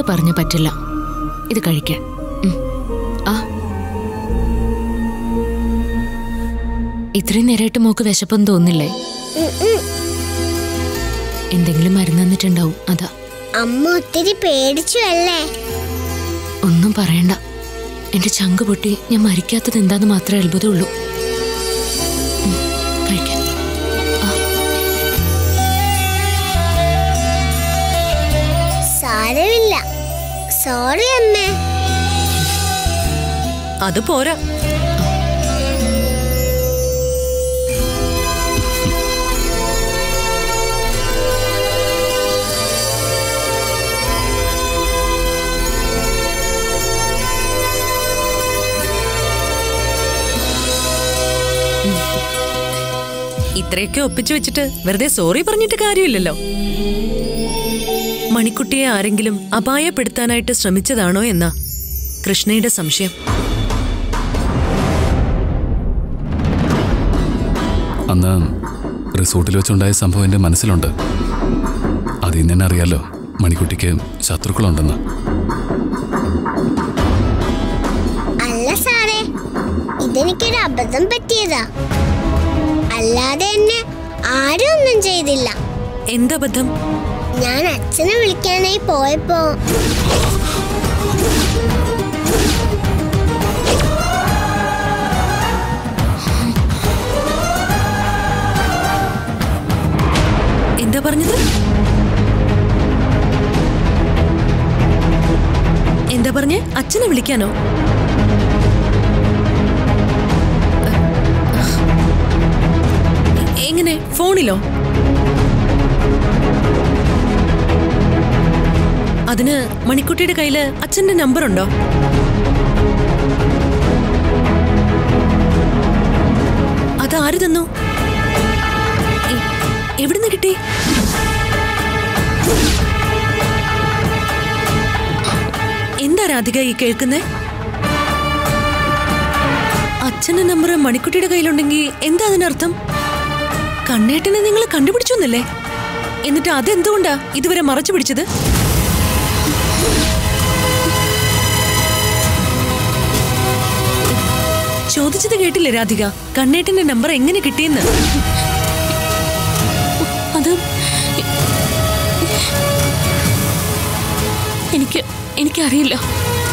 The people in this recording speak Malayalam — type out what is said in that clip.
പറഞ്ഞ പറ്റില്ല ഇത് കഴിക്കാൻ ഉം. ആ ഇത്രയും നേരമായിട്ട് മോക്ക് വിശപ്പൊന്നും തോന്നില്ലേ ഉം, ഉം. എന്തെങ്കിലും മരുന്ന് തന്നിട്ടുണ്ടാവും അതാ അമ്മ ഒത്തിരി പേടിച്ചു അല്ലേ ഒന്നും പറയണ്ട എന്റെ ചങ്ക് പൊട്ടി ഞാൻ മരിക്കാത്തത് എന്താന്ന് മാത്രമേ അത്ഭുതമുള്ളൂ ഉം, കഴിക്കാൻ സാരമില്ല സോറി അമ്മേ അത് പോരാ ഇത്രയൊക്കെ ഒപ്പിച്ചു വെച്ചിട്ട് വെറുതെ സോറി പറഞ്ഞിട്ട് കാര്യമില്ലല്ലോ മണിക്കുട്ടിയെ ആരെങ്കിലും അപായപ്പെടുത്താനായിട്ട് ശ്രമിച്ചതാണോ എന്നാ കൃഷ്ണയുടെ സംശയം അന്ന് റിസോർട്ടിൽ വെച്ചുണ്ടായ സംഭവം എൻ്റെ മനസ്സിലുണ്ട് അതിൽ നിന്ന് തന്നെ അറിയാലോ മണിക്കുട്ടിക്ക് ശത്രുക്കളുണ്ടെന്ന് അല്ല സാറേ ഇതെനിക്കൊരു അബദ്ധം പറ്റിയതാ അല്ലാതെ എന്നെ ആരും ഒന്നും ചെയ്തില്ല എന്തബദ്ധം ഞാൻ അച്ഛനെ വിളിക്കാനായി പോയപ്പോ എന്താ പറഞ്ഞത് എന്താ പറഞ്ഞേ അച്ഛനെ വിളിക്കാനോ എങ്ങനെ ഫോണിലോ അതിന് മണിക്കുട്ടിയുടെ കയ്യില് അച്ഛന്റെ നമ്പർ ഉണ്ടോ അത് ആര് തന്നു എ- എവിടുന്ന് കിട്ടി എന്താ രാധിക ഈ കേൾക്കുന്നേ അച്ഛന്റെ നമ്പർ മണിക്കുട്ടിയുടെ കയ്യിലുണ്ടെങ്കിൽ എന്താ അതിനർത്ഥം കണ്ണേട്ടനെ നിങ്ങൾ കണ്ടുപിടിച്ചു എന്നല്ലേ എന്നിട്ട് അതെന്തുകൊണ്ടാ ഇതുവരെ മറച്ചു പിടിച്ചത് ചോദിച്ചത് കേട്ടില്ലേ രാധിക കണ്ണേട്ടന്റെ നമ്പർ എങ്ങനെ കിട്ടിയെന്ന് അത് എനിക്ക് എനിക്കറിയില്ല